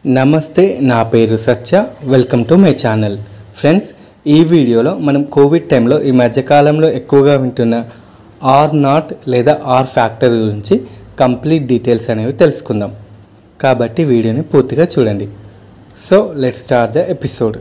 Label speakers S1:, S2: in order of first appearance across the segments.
S1: నమస్తే నా పేరు Satya welcome to my channel friends ఈ వీడియోలో మనం కోవిడ్ టైంలో ఈ మధ్యకాలంలో ఎక్కువగా వింటున్న ఆర్ నాట్ లేదా ఆర్ ఫ్యాక్టర్ గురించి కంప్లీట్ డీటెయిల్స్ అనేవి తెలుసుకుందాం కాబట్టి వీడియోని పూర్తిగా చూడండి so let start the episode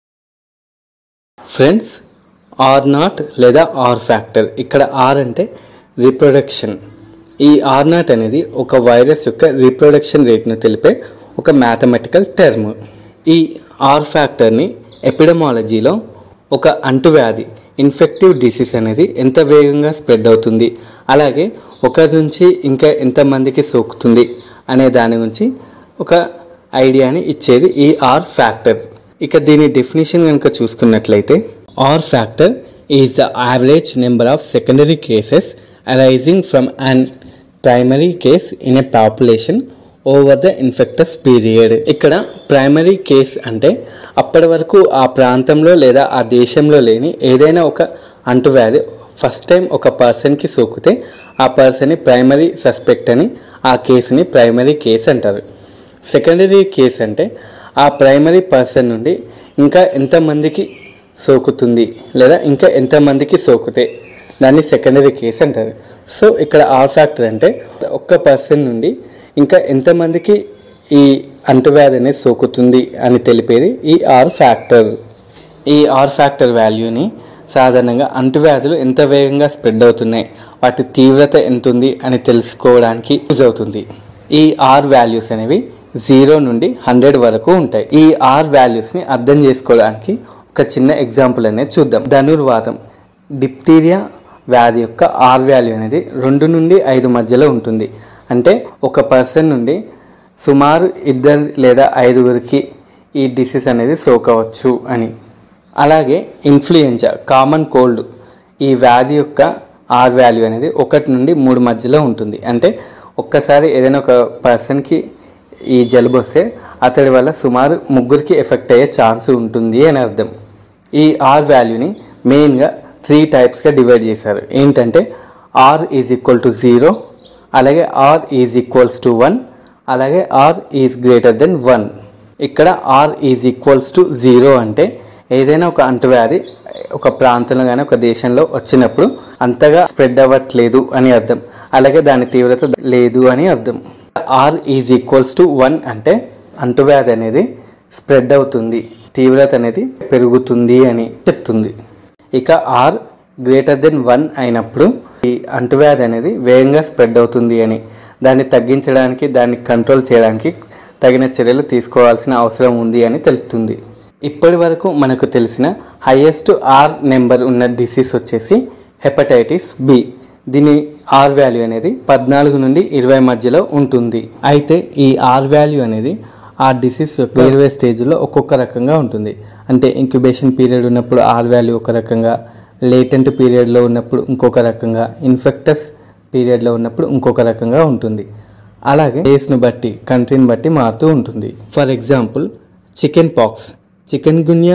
S1: friends R naught లేదా ఆర్ ఫ్యాక్టర్ ఇక్కడ ఆర్ అంటే రీప్రొడక్షన్ ఈ ఆర్ నాట్ అనేది ఒక వైరస్ యొక్క రీప్రొడక్షన్ రేట్ను తెలిపే ఒక మ్యాథమెటికల్ టర్మ్ ఈ ఆర్ ఫ్యాక్టర్ని ఎపిడమాలజీలో ఒక అంటువ్యాధి ఇన్ఫెక్టివ్ డిసీజ్ అనేది ఎంత వేగంగా స్ప్రెడ్ అవుతుంది అలాగే ఒకరి నుంచి ఇంకా ఎంతమందికి సోకుతుంది అనే దాని గురించి ఒక ఐడియాని ఇచ్చేది ఈ ఆర్ ఫ్యాక్టర్ ఇక దీని డెఫినేషన్ కనుక చూసుకున్నట్లయితే R factor is the average number of secondary cases arising from an primary case in a population over the infectious period ఇక్కడ ప్రైమరీ కేస్ అంటే అప్పటి వరకు ఆ ప్రాంతంలో లేదా ఆ దేశంలో లేని ఏదైనా ఒక అంటువ్యాధి ఫస్ట్ టైం ఒక పర్సన్కి సోకితే ఆ పర్సన్ని ప్రైమరీ సస్పెక్ట్ అని ఆ కేసుని ప్రైమరీ కేస్ అంటారు సెకండరీ కేస్ అంటే ఆ ప్రైమరీ పర్సన్ నుండి ఇంకా ఎంతమందికి సోకుతుంది లేదా ఇంకా ఎంతమందికి సోకుతే దాన్ని సెకండరీ కేస్ అంటారు సో ఇక్కడ ఆర్ ఫ్యాక్టర్ అంటే ఒక్క పర్సన్ నుండి ఇంకా ఎంతమందికి ఈ అంటువ్యాధి అనేది సోకుతుంది అని తెలిపేది ఈ ఆర్ ఫ్యాక్టర్ ఈ ఆర్ ఫ్యాక్టర్ వాల్యూని సాధారణంగా అంటువ్యాధులు ఎంత వేగంగా స్ప్రెడ్ అవుతున్నాయి వాటి తీవ్రత ఎంత ఉంది అని తెలుసుకోవడానికి యూజ్ అవుతుంది ఈ ఆర్ వాల్యూస్ అనేవి జీరో నుండి హండ్రెడ్ వరకు ఉంటాయి ఈ ఆర్ వాల్యూస్ని అర్థం చేసుకోవడానికి ఒక చిన్న ఎగ్జాంపుల్ అనేది చూద్దాం ధనుర్వాతం డిప్టీరియా వ్యాధి యొక్క ఆర్ వాల్యూ అనేది రెండు నుండి ఐదు మధ్యలో ఉంటుంది అంటే ఒక పర్సన్ నుండి సుమారు ఇద్దరు లేదా ఐదుగురికి ఈ డిసీజ్ అనేది సోకవచ్చు అని అలాగే ఇన్ఫ్లుయెంజా కామన్ కోల్డ్ ఈ వ్యాధి యొక్క ఆర్ వాల్యూ అనేది ఒకటి నుండి మూడు మధ్యలో ఉంటుంది అంటే ఒక్కసారి ఏదైనా ఒక పర్సన్కి ఈ జలుబు వస్తే అతడి వల్ల సుమారు ముగ్గురికి ఎఫెక్ట్ అయ్యే ఛాన్స్ ఉంటుంది అని అర్థం ఈ ఆర్ వాల్యూని మెయిన్గా త్రీ టైప్స్గా డివైడ్ చేశారు ఏంటంటే R is equal to zero అలాగే R is equals to one అలాగే R is greater than one ఇక్కడ R is equals to zero అంటే ఏదైనా ఒక అంటువ్యాధి ఒక ప్రాంతంలో కానీ ఒక దేశంలో వచ్చినప్పుడు అంతగా స్ప్రెడ్ అవ్వట్లేదు అని అర్థం అలాగే దాని తీవ్రత లేదు అని అర్థం R is equals to one అంటే అంటువ్యాధి అనేది స్ప్రెడ్ అవుతుంది తీవ్రత అనేది పెరుగుతుంది అని చెప్తుంది ఇక ఆర్ గ్రేటర్ దెన్ వన్ అయినప్పుడు ఈ అంటువ్యాధి అనేది వేగంగా స్ప్రెడ్ అవుతుంది అని దాన్ని తగ్గించడానికి దాన్ని కంట్రోల్ చేయడానికి తగిన చర్యలు తీసుకోవాల్సిన అవసరం ఉంది అని తెలుపుతుంది ఇప్పటి వరకు మనకు తెలిసిన హైయెస్ట్ ఆర్ నెంబర్ ఉన్న డిసీజ్ వచ్చేసి హెపటైటిస్ బి దీని ఆర్ వాల్యూ అనేది పద్నాలుగు నుండి ఇరవై మధ్యలో ఉంటుంది అయితే ఈ ఆర్ వాల్యూ అనేది ఆ డిసీజ్ యొక్క వేరు వేరు స్టేజ్లో ఒక్కొక్క రకంగా ఉంటుంది అంటే ఇంక్యుబేషన్ పీరియడ్ ఉన్నప్పుడు ఆర్ వాల్యూ ఒక రకంగా లేటెంట్ పీరియడ్లో ఉన్నప్పుడు ఇంకొక రకంగా ఇన్ఫెక్టస్ పీరియడ్లో ఉన్నప్పుడు ఇంకొక రకంగా ఉంటుంది అలాగే డేస్ను బట్టి కంట్రీని బట్టి మారుతూ ఉంటుంది for example chicken pox chikungunya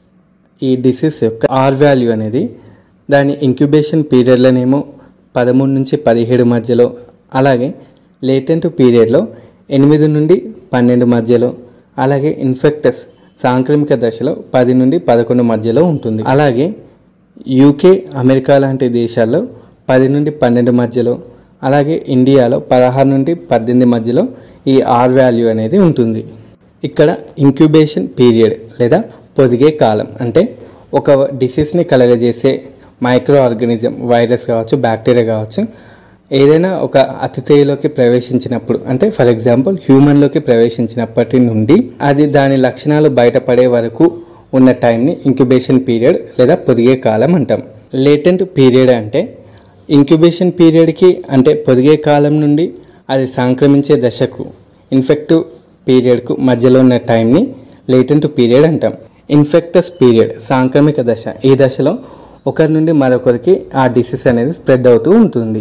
S1: ఈ డిసీజ్ యొక్క ఆర్ వాల్యూ అనేది దాని ఇంక్యుబేషన్ పీరియడ్లోనేమో పదమూడు నుంచి పదిహేడు మధ్యలో అలాగే లేటెంట్ పీరియడ్లో ఎనిమిది నుండి పన్నెండు మధ్యలో అలాగే ఇన్ఫెక్టస్ సాంక్రమిక దశలో పది నుండి పదకొండు మధ్యలో ఉంటుంది అలాగే యూకే అమెరికా లాంటి దేశాల్లో పది నుండి పన్నెండు మధ్యలో అలాగే ఇండియాలో పదహారు నుండి పద్దెనిమిది మధ్యలో ఈ ఆర్ వాల్యూ అనేది ఉంటుంది ఇక్కడ ఇంక్యుబేషన్ పీరియడ్ లేదా పొదిగే కాలం అంటే ఒక డిసీజ్ని కలగజేసే మైక్రో ఆర్గానిజం వైరస్ కావచ్చు బ్యాక్టీరియా కావచ్చు ఏదైనా ఒక అతిథేయులోకి ప్రవేశించినప్పుడు అంటే ఫర్ ఎగ్జాంపుల్ హ్యూమన్లోకి ప్రవేశించినప్పటి నుండి అది దాని లక్షణాలు బయటపడే వరకు ఉన్న టైంని ఇంక్యుబేషన్ పీరియడ్ లేదా పొదిగే కాలం అంటాం లేటెంట్ పీరియడ్ అంటే ఇంక్యుబేషన్ పీరియడ్కి అంటే పొదిగే కాలం నుండి అది సంక్రమించే దశకు ఇన్ఫెక్టివ్ పీరియడ్కు మధ్యలో ఉన్న టైంని లేటెంట్ పీరియడ్ అంటాం ఇన్ఫెక్టస్ పీరియడ్ సాంక్రమిక దశ ఈ దశలో ఒకరి నుండి మరొకరికి ఆ డిసీజ్ అనేది స్ప్రెడ్ అవుతూ ఉంటుంది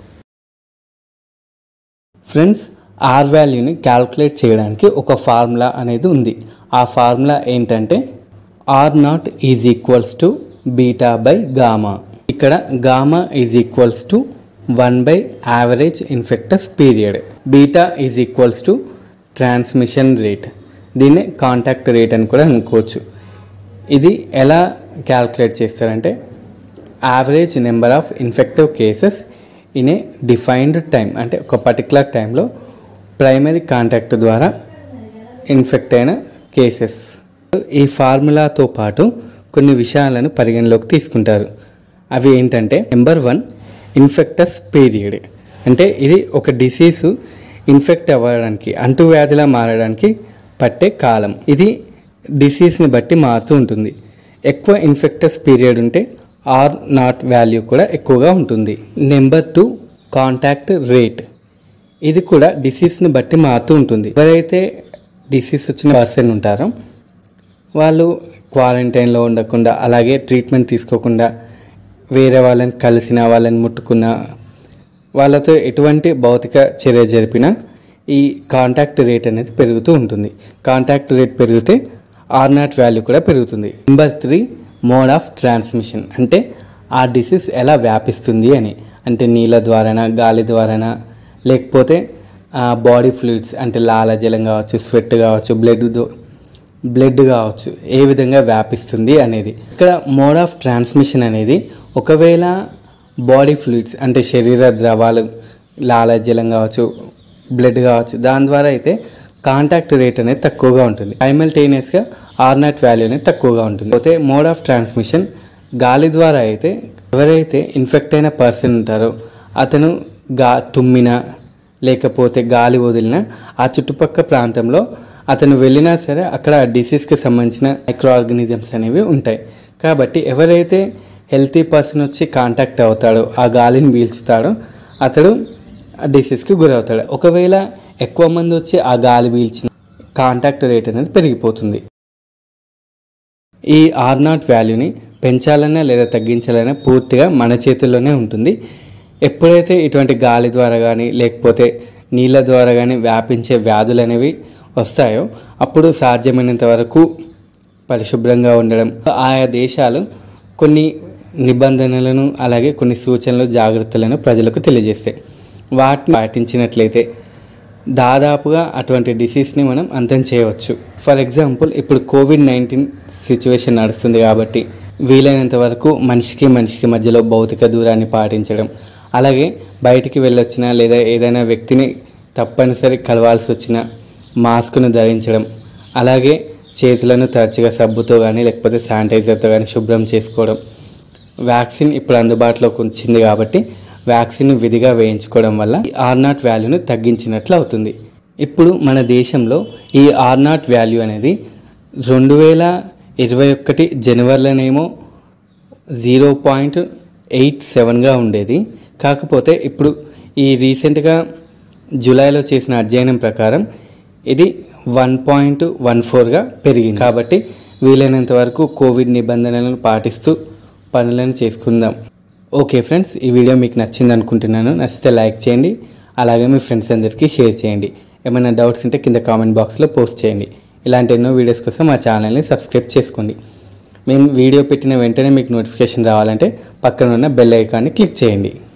S1: ఫ్రెండ్స్ ఆర్ వాల్యూని క్యాల్కులేట్ చేయడానికి ఒక ఫార్ములా అనేది ఉంది ఆ ఫార్ములా ఏంటంటే R naught is equals to beta by gamma ఇక్కడ gamma is equals to one by average infectious period beta is equals to transmission rate దీన్నే కాంటాక్ట్ రేట్ అని కూడా అనుకోవచ్చు ఇది ఎలా క్యాల్కులేట్ చేస్తారంటే average number of infective cases in a defined time అంటే ఒక పర్టికులర్ టైంలో ప్రైమరీ కాంటాక్ట్ ద్వారా ఇన్ఫెక్ట్ అయిన కేసెస్ ఈ ఫార్ములాతో పాటు కొన్ని విషయాలను పరిగణలోకి తీసుకుంటారు అవి ఏంటంటే నెంబర్ వన్ ఇన్ఫెక్టస్ పీరియడ్ అంటే ఇది ఒక డిసీజు ఇన్ఫెక్ట్ అవ్వడానికి అంటువ్యాధిలా మారడానికి పట్టే కాలం ఇది డిసీజ్ని బట్టి మారుతూ ఉంటుంది ఎక్కువ ఇన్ఫెక్టస్ పీరియడ్ ఉంటే ఆర్ నాట్ వాల్యూ కూడా ఎక్కువగా ఉంటుంది నెంబర్ టూ కాంటాక్ట్ రేట్ ఇది కూడా డిసీజ్ని బట్టి మారుతూ ఉంటుంది ఎవరైతే డిసీజ్ వచ్చిన పర్సన్ ఉంటారో వాళ్ళు క్వారంటైన్లో ఉండకుండా అలాగే ట్రీట్మెంట్ తీసుకోకుండా వేరే వాళ్ళని కలిసిన వాళ్ళని ముట్టుకున్న వాళ్ళతో ఎటువంటి భౌతిక చర్య జరిపినా ఈ కాంటాక్ట్ రేట్ అనేది పెరుగుతూ ఉంటుంది కాంటాక్ట్ రేట్ పెరిగితే ఆర్ నాట్ వాల్యూ కూడా పెరుగుతుంది number three mode of transmission అంటే ఆ డిసీజ్ ఎలా వ్యాపిస్తుంది అని అంటే నీళ్ళ ద్వారానా గాలి ద్వారానా లేకపోతే బాడీ ఫ్లూయిడ్స్ అంటే లాలజలం కావచ్చు స్వెట్ కావచ్చు బ్లడ్ బ్లడ్ కావచ్చు ఏ విధంగా వ్యాపిస్తుంది అనేది ఇక్కడ మోడ్ ఆఫ్ ట్రాన్స్మిషన్ అనేది ఒకవేళ బాడీ ఫ్లూయిడ్స్ అంటే శరీర ద్రవాలు లాలజలం కావచ్చు బ్లడ్ కావచ్చు దాని ద్వారా అయితే కాంటాక్ట్ రేట్ అనేది తక్కువగా ఉంటుంది సైమల్టేనియస్గా ఆర్నాట్ వాల్యూ అనేది తక్కువగా ఉంటుంది పోతే మోడ్ ఆఫ్ ట్రాన్స్మిషన్ గాలి ద్వారా అయితే ఎవరైతే ఇన్ఫెక్ట్ అయిన పర్సన్ ఉంటారో అతను గా తుమ్మినా లేకపోతే గాలి వదిలినా ఆ చుట్టుపక్కల ప్రాంతంలో అతను వెళ్ళినా సరే అక్కడ ఆ డిసీజ్కి సంబంధించిన మైక్రో ఆర్గనిజమ్స్ అనేవి ఉంటాయి కాబట్టి ఎవరైతే హెల్తీ పర్సన్ వచ్చి కాంటాక్ట్ అవుతాడో ఆ గాలిని పీల్చుతాడో అతడు ఆ డిసీజ్కి గురవుతాడు ఒకవేళ ఎక్కువ మంది వచ్చి ఆ గాలి పీల్చిన కాంటాక్ట్ రేట్ అనేది పెరిగిపోతుంది ఈ ఆర్ నాట్ వాల్యూని పెంచాలన్నా లేదా తగ్గించాలన్నా పూర్తిగా మన చేతుల్లోనే ఉంటుంది ఎప్పుడైతే ఇటువంటి గాలి ద్వారా కానీ లేకపోతే నీళ్ళ ద్వారా కానీ వ్యాపించే వ్యాధులు అనేవి వస్తాయో అప్పుడు సాధ్యమైనంత వరకు పరిశుభ్రంగా ఉండడం ఆయా దేశాలు కొన్ని నిబంధనలను అలాగే కొన్ని సూచనలు జాగ్రత్తలను ప్రజలకు తెలియజేస్తాయి వాటిని పాటించినట్లయితే దాదాపుగా అటువంటి డిసీజ్ని మనం అంతం చేయవచ్చు ఫర్ ఎగ్జాంపుల్ ఇప్పుడు కోవిడ్ నైన్టీన్ సిచ్యువేషన్ నడుస్తుంది కాబట్టి వీలైనంత వరకు మనిషికి మనిషికి మధ్యలో భౌతిక దూరాన్ని పాటించడం అలాగే బయటికి వెళ్ళొచ్చినా లేదా ఏదైనా వ్యక్తిని తప్పనిసరి కలవాల్సి వచ్చినా మాస్క్ను ధరించడం అలాగే చేతులను తరచుగా సబ్బుతో కానీ లేకపోతే శానిటైజర్తో కానీ శుభ్రం చేసుకోవడం వ్యాక్సిన్ ఇప్పుడు అందుబాటులోకి వచ్చింది కాబట్టి వ్యాక్సిన్ విధిగా వేయించుకోవడం వల్ల ఈ ఆర్ నాట్ వాల్యూను తగ్గించినట్లు అవుతుంది ఇప్పుడు మన దేశంలో ఈ ఆర్ నాట్ వాల్యూ అనేది రెండు వేల ఇరవై ఒకటి జనవరిలోనేమో జీరో పాయింట్ ఎయిట్ సెవెన్గా ఉండేది కాకపోతే ఇప్పుడు ఈ రీసెంట్గా జూలైలో చేసిన అధ్యయనం ప్రకారం ఇది వన్ పాయింట్ వన్ ఫోర్గా పెరిగింది కాబట్టి వీలైనంత వరకు కోవిడ్ నిబంధనలను పాటిస్తూ పనులను చేసుకుందాం ఓకే ఫ్రెండ్స్ ఈ వీడియో మీకు నచ్చింది అనుకుంటున్నాను నచ్చితే లైక్ చేయండి అలాగే మీ ఫ్రెండ్స్ అందరికీ షేర్ చేయండి ఏమైనా డౌట్స్ ఉంటే కింద కామెంట్ బాక్స్లో పోస్ట్ చేయండి ఇలాంటి ఎన్నో వీడియోస్ కోసం మా ఛానల్ని సబ్స్క్రైబ్ చేసుకోండి మేము వీడియో పెట్టిన వెంటనే మీకు నోటిఫికేషన్ రావాలంటే పక్కన ఉన్న బెల్ ఐకాన్ని క్లిక్ చేయండి